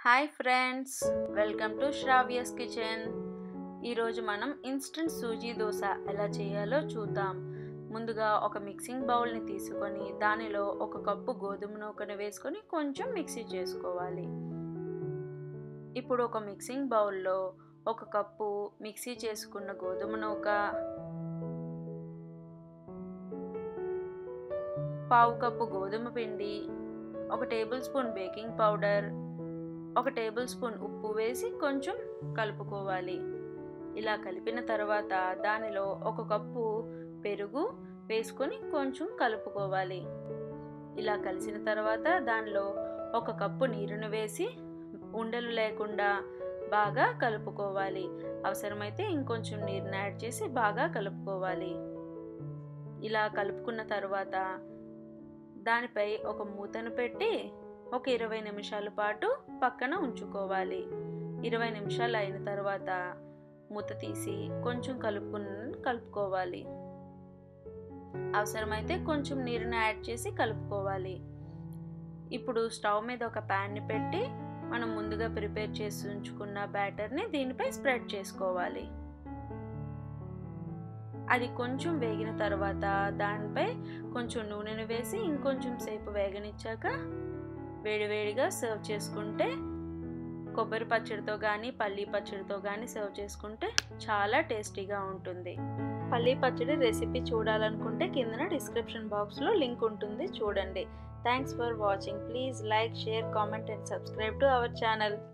hi friends welcome to Sravya's kitchen ఈరోజు మనం instant suji dosa ఎలా చేయాలో చూద్దాం ముందుగా ఒక మిక్సింగ్ బౌల్ని తీసుకొని దానిలో ఒక కప్పు గోధుమ నూకను వేసుకొని కొంచెం మిక్సీ చేసుకోవాలి ఇప్పుడు ఒక మిక్సింగ్ బౌల్లో ఒక కప్పు మిక్సీ చేసుకున్న గోధుమ నూక పావు కప్పు గోధుమ పిండి ఒక టేబుల్ స్పూన్ బేకింగ్ పౌడర్ ఒక టేబుల్ స్పూన్ ఉప్పు వేసి కొంచెం కలుపుకోవాలి ఇలా కలిపిన తర్వాత దానిలో ఒక కప్పు పెరుగు వేసుకొని కొంచెం కలుపుకోవాలి ఇలా కలిసిన తర్వాత దానిలో ఒక కప్పు నీరును వేసి ఉండలు లేకుండా బాగా కలుపుకోవాలి అవసరమైతే ఇంకొంచెం నీరుని యాడ్ చేసి బాగా కలుపుకోవాలి ఇలా కలుపుకున్న తర్వాత దానిపై ఒక మూతను పెట్టి ఒక ఇరవై నిమిషాల పాటు పక్కన ఉంచుకోవాలి ఇరవై నిమిషాలు అయిన తర్వాత మూత తీసి కొంచెం కలుపుకున్న కలుపుకోవాలి అవసరమైతే కొంచెం నీరుని యాడ్ చేసి కలుపుకోవాలి ఇప్పుడు స్టవ్ మీద ఒక ప్యాన్ని పెట్టి మనం ముందుగా ప్రిపేర్ చేసి ఉంచుకున్న బ్యాటర్ని దీనిపై స్ప్రెడ్ చేసుకోవాలి అది కొంచెం వేగిన తర్వాత దానిపై కొంచెం నూనెను వేసి ఇంకొంచెం సేపు వేగనిచ్చాక వేడివేడిగా సర్వ్ చేసుకుంటే కొబ్బరి పచ్చడితో కానీ పల్లీ పచ్చడితో కానీ సర్వ్ చేసుకుంటే చాలా టేస్టీగా ఉంటుంది పల్లీ పచ్చడి రెసిపీ చూడాలనుకుంటే కిందన డిస్క్రిప్షన్ బాక్స్లో లింక్ ఉంటుంది చూడండి thanks for watching please like share comment and subscribe to our channel